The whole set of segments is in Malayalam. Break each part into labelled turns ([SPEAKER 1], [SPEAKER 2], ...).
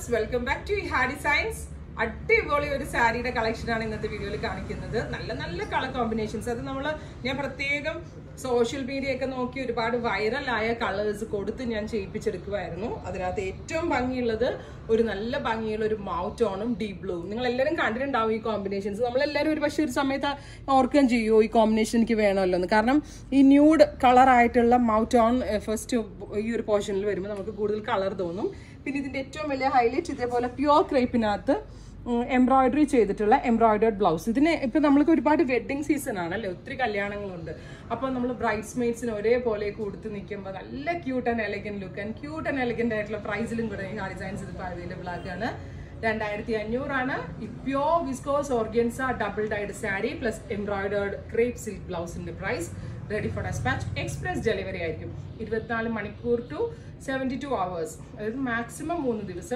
[SPEAKER 1] വ്യൂവേഴ്സ് വെൽക്കം ബാക്ക് ടു ഹാ ഡിസൈൻസ് അടിപൊളി ഒരു സാരിയുടെ കളക്ഷനാണ് ഇന്നത്തെ വീഡിയോയിൽ കാണിക്കുന്നത് നല്ല നല്ല കളർ കോമ്പിനേഷൻസ് അത് നമ്മൾ ഞാൻ പ്രത്യേകം സോഷ്യൽ മീഡിയ ഒക്കെ നോക്കി ഒരുപാട് വൈറലായ കളേഴ്സ് കൊടുത്ത് ഞാൻ ചെയ്യിപ്പിച്ചെടുക്കുമായിരുന്നു അതിനകത്ത് ഏറ്റവും ഭംഗിയുള്ളത് ഒരു നല്ല ഭംഗിയുള്ള ഒരു മൗത്ത് ടോണും ഡീപ് ബ്ലൂവും നിങ്ങൾ എല്ലാവരും കണ്ടിട്ടുണ്ടാവും ഈ കോമ്പിനേഷൻസ് നമ്മളെല്ലാവരും ഒരു പക്ഷേ ഒരു സമയത്ത് ഓർക്കുകയും ചെയ്യുമോ ഈ കോമ്പിനേഷൻ എനിക്ക് വേണമല്ലോ എന്ന് കാരണം ഈ ന്യൂഡ് കളർ ആയിട്ടുള്ള മൗത്ത് ടോൺ ഫസ്റ്റ് ഈ ഒരു പോർഷനിൽ വരുമ്പോൾ നമുക്ക് കൂടുതൽ കളർ തോന്നും പിന്നെ ഇതിന്റെ ഏറ്റവും വലിയ ഹൈലൈറ്റ് ഇതേപോലെ പ്യുവർ ക്രേപ്പിനകത്ത് എംബ്രോയിഡറി ചെയ്തിട്ടുള്ള എംബ്രോയിഡേർഡ് ബ്ലൗസ് ഇതിന് ഇപ്പൊ നമ്മൾക്ക് ഒരുപാട് വെഡിങ് സീസൺ ആണല്ലേ ഒത്തിരി കല്യാണങ്ങളുണ്ട് അപ്പോൾ നമ്മൾ ബ്രൈഡ്സ് മെയ്ഡ്സിന് ഒരേപോലെ കൊടുത്ത് നിൽക്കുമ്പോൾ നല്ല cute and elegant look and cute and elegant ആയിട്ടുള്ള പ്രൈസിലും കൂടെ ഈ ഡിസൈൻസ് ഇതിപ്പോൾ അവൈലബിൾ ആക്കുകയാണ് രണ്ടായിരത്തി അഞ്ഞൂറാണ് pure viscose organza double dyed sari plus embroidered crepe silk ബ്ലൗസിന്റെ price ready for despatch express delivery ആയിരിക്കും ഇരുപത്തിനാല് മണിക്കൂർ ടു സെവൻറ്റി ടു അവേഴ്സ് അതായത് മാക്സിമം മൂന്ന് ദിവസം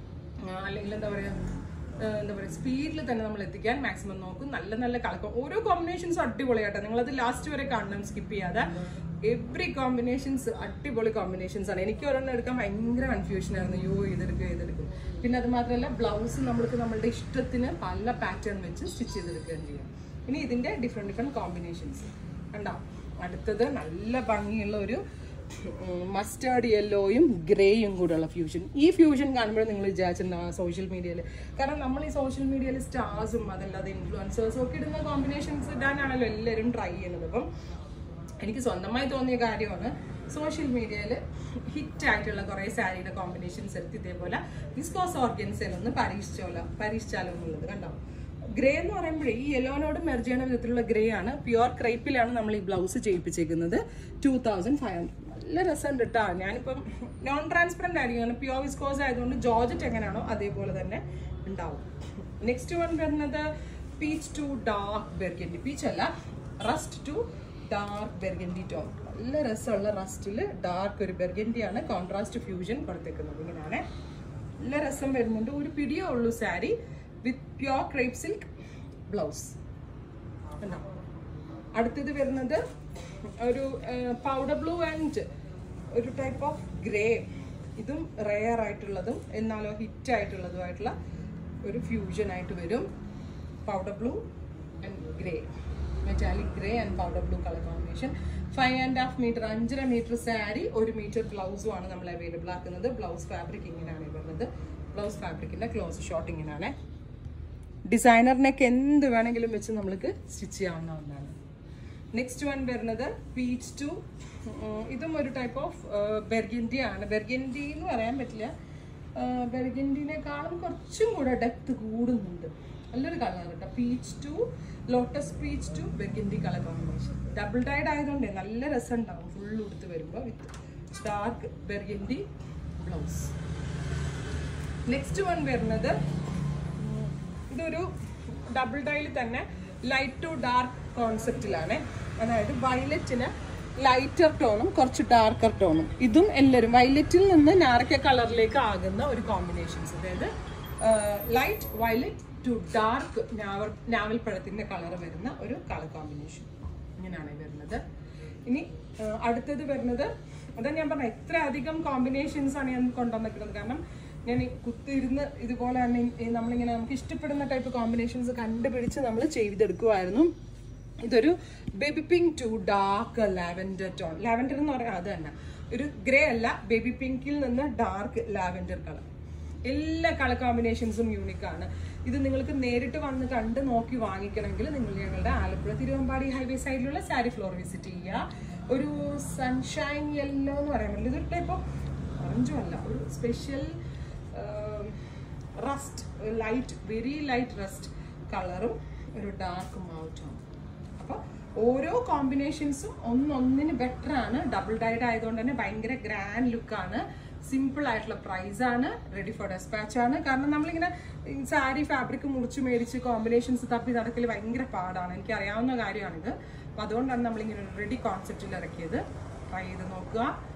[SPEAKER 1] ആ, അല്ലെങ്കിൽ എന്താ പറയുക എന്താ പറയുക സ്പീഡിൽ തന്നെ നമ്മൾ എത്തിക്കാൻ മാക്സിമം നോക്കും നല്ല നല്ല കളക്കം ഓരോ കോമ്പിനേഷൻസും അടിപൊളിയാട്ടോ നിങ്ങളത് ലാസ്റ്റ് വരെ കാണണം സ്കിപ്പ് ചെയ്യാതെ എവറി കോമ്പിനേഷൻസ് അടിപൊളി കോമ്പിനേഷൻസ് ആണ് എനിക്ക് ഒരെണ്ണം എടുക്കാൻ ഭയങ്കര കൺഫ്യൂഷൻ ആയിരുന്നു യോ ഇതെടുക്കും ഇതെടുക്കും പിന്നെ അത് മാത്രമല്ല ബ്ലൗസ് നമ്മൾക്ക് നമ്മളുടെ ഇഷ്ടത്തിന് പല പാറ്റേൺ വെച്ച് സ്റ്റിച്ച് ചെയ്തെടുക്കുകയും ചെയ്യാം ഇനി ഇതിന്റെ ഡിഫറെന്റ് ഡിഫറെന്റ് കോമ്പിനേഷൻസ് കണ്ടോ അടുത്തത് നല്ല ഭംഗിയുള്ള ഒരു മസ്റ്റേർഡ് യെല്ലോയും ഗ്രേയും കൂടെയുള്ള ഫ്യൂഷൻ ഈ ഫ്യൂഷൻ കാണുമ്പോൾ നിങ്ങൾ വിചാരിച്ചിട്ടുണ്ടാവും സോഷ്യൽ മീഡിയയിൽ കാരണം നമ്മൾ ഈ സോഷ്യൽ മീഡിയയിൽ സ്റ്റാർസും അതല്ലാതെ ഇൻഫ്ലുവൻസേഴ്സും ഒക്കെ ഇടുന്ന കോമ്പിനേഷൻസ് ഇടാനാണല്ലോ എല്ലാവരും ട്രൈ ചെയ്യുന്നത് അപ്പം എനിക്ക് സ്വന്തമായി തോന്നിയ കാര്യമാണ് സോഷ്യൽ മീഡിയയിൽ ഹിറ്റ് ആയിട്ടുള്ള കുറേ സാരിയുടെ കോമ്പിനേഷൻസ് എടുത്ത് ഇതേപോലെ വിസ്കോസ് ഓർഗൻസിൽ ഒന്ന് പരീക്ഷിച്ചോലോ പരീക്ഷിച്ചാലോ എന്നുള്ളത് കണ്ടോ ഗ്രേ എന്ന് പറയുമ്പോഴേ ഈ യെല്ലോനോട് മെർജ് ചെയ്യുന്ന വിധത്തിലുള്ള ഗ്രേ ആണ് പ്യുവർ ക്രൈപ്പിലാണ് നമ്മൾ ഈ ബ്ലൗസ് ചെയ്യിപ്പിച്ചേക്കുന്നത് ടൂ തൗസൻഡ് ഫൈവ് ഹൺഡ്രഡ് നല്ല രസമുണ്ട് കേട്ടോ ഞാനിപ്പം നോൺ ട്രാൻസ്പെറൻ്റ് ആയിരിക്കും കാരണം പ്യുവർ വിസ്കോസ് ആയതുകൊണ്ട് ജോർജറ്റ് എങ്ങനെയാണോ അതേപോലെ തന്നെ ഉണ്ടാവും നെക്സ്റ്റ് വൺ വരുന്നത് peach to dark burgundy peach അല്ല rust to dark burgundy tone നല്ല രസമുള്ള റസ്റ്റിൽ ഡാർക്ക് ഒരു ബെർഗൻഡി ആണ് കോൺട്രാസ്റ്റ് ഫ്യൂഷൻ കൊടുത്തേക്കുന്നത് ഇങ്ങനെയാണ് നല്ല രസം വരുന്നുണ്ട് ഒരു പിടിയേ ഉള്ളൂ sari with pure crepe silk blouse അടുത്തത് വരുന്നത് ഒരു പൗഡർ ബ്ലൂ ആൻഡ് ഒരു ടൈപ്പ് ഓഫ് ഗ്രേ ഇതും റെയർ ആയിട്ടുള്ളതും എന്നാലോ ഹിറ്റ് ആയിട്ടുള്ളതുമായിട്ടുള്ള ഒരു ഫ്യൂഷൻ ആയിട്ട് വരും powder blue and grey metallic grey and powder blue colour combination five and half metre അഞ്ചര മീറ്റർ സാരി ഒരു മീറ്റർ ബ്ലൗസും ആണ് നമ്മൾ അവൈലബിൾ ആക്കുന്നത് ബ്ലൗസ് ഫാബ്രിക് ഇങ്ങനെയാണ് വരുന്നത് ബ്ലൗസ് ഫാബ്രിക്കിന്റെ ക്ലോസ് ഷോട്ട് ഇങ്ങനെയാണ് ഡിസൈനറിനൊക്കെ എന്ത് വേണമെങ്കിലും വെച്ച് നമ്മൾക്ക് സ്റ്റിച്ച് ചെയ്യാവുന്ന ഒന്നാണ് നെക്സ്റ്റ് വൺ വരുന്നത് പീച്ച് ടു ഇതും ഒരു ടൈപ്പ് ഓഫ് ബെർഗൻഡി ആണ് ബെർഗൻഡി എന്ന് പറയാൻ പറ്റില്ല ബെർഗൻഡിനേക്കാളും കുറച്ചും കൂടെ ഡെപ്ത് കൂടുന്നുണ്ട് നല്ലൊരു കളർ കേട്ടോ peach to lotus peach to burgundy colour combination double dyed ആയതുകൊണ്ട് നല്ല രസം ഉണ്ടാവും ഫുൾ ഉടുത്ത് വരുമ്പോൾ with dark burgundy blouse next one വരുന്നത് ഉം, ഇതൊരു ഡബിൾ ഡൈയിൽ തന്നെ ലൈറ്റ് ടു ഡാർക്ക് കോൺസെപ്റ്റിലാണ് അതായത് വയലറ്റിന് ലൈറ്റർ ടോണും കുറച്ച് ഡാർക്കർ ടോണും ഇതും എല്ലാവരും വയലറ്റിൽ നിന്ന് നാരക്ക കളറിലേക്ക് ആകുന്ന ഒരു കോമ്പിനേഷൻസ് അതായത് ലൈറ്റ് വയലറ്റ് ടു ഡാർക്ക് നാവൽ നാവൽപ്പഴത്തിന്റെ കളർ വരുന്ന ഒരു കളർ കോമ്പിനേഷൻ ഇങ്ങനെയാണ് വരുന്നത് ഇനി ആ, അടുത്തത് വരുന്നത് അതാ ഞാൻ പറഞ്ഞ എത്ര അധികം കോമ്പിനേഷൻസ് ആണ് ഞാൻ കൊണ്ടുവന്നിട്ടുള്ളത് കാരണം ഞാൻ ഈ കുത്തിയിരുന്ന് ഇതുപോലെ തന്നെ ഈ നമ്മളിങ്ങനെ നമുക്ക് ഇഷ്ടപ്പെടുന്ന ടൈപ്പ് കോമ്പിനേഷൻസ് കണ്ടുപിടിച്ച് നമ്മൾ ചെയ്തെടുക്കുമായിരുന്നു ഇതൊരു baby pink to dark lavender tone lavender എന്ന് പറയാം അത് തന്നെ ഒരു ഗ്രേ അല്ല ബേബി പിങ്കിൽ നിന്ന് ഡാർക്ക് ലാവൻഡർ കളർ എല്ലാ കളർ കോമ്പിനേഷൻസും യൂണിക് ആണ് ഇത് നിങ്ങൾക്ക് നേരിട്ട് വന്ന് കണ്ട് നോക്കി വാങ്ങിക്കണമെങ്കിൽ നിങ്ങൾ ഞങ്ങളുടെ ആലപ്പുഴ തിരുവമ്പാടി ഹൈവേ സൈഡിലുള്ള സാരി ഫ്ലോർ വിസിറ്റ് ചെയ്യുക ഒരു സൺഷൈൻ യെല്ലോ എന്ന് പറയാൻ പറ്റില്ല ഇതൊരു ടൈപ്പ് ഓഫ് ഓറഞ്ചും അല്ല ഒരു special rust light very light rust കളറും ഒരു ഡാർക്ക് മൗട്ടും അപ്പോൾ ഓരോ കോമ്പിനേഷൻസും ഒന്നൊന്നിന് ബെറ്റർ ആണ് ഡബിൾ ഡൈഡ് ആയതുകൊണ്ട് തന്നെ ഭയങ്കര ഗ്രാൻഡ് ലുക്കാണ് സിമ്പിൾ ആയിട്ടുള്ള പ്രൈസ് ആണ് റെഡി ഫോർ ഡെസ്പാച്ച് ആണ് കാരണം നമ്മളിങ്ങനെ സാരി ഫാബ്രിക് മുറിച്ച് മേടിച്ച് കോമ്പിനേഷൻസ് തപ്പി നടക്കൽ ഭയങ്കര പാടാണ് എനിക്ക് അറിയാവുന്ന കാര്യമാണിത് അപ്പോൾ അതുകൊണ്ടാണ് നമ്മളിങ്ങനെ ഒരു റെഡി കോൺസെപ്റ്റിൽ ഇറക്കിയത് ട്രൈ ചെയ്ത് നോക്കുക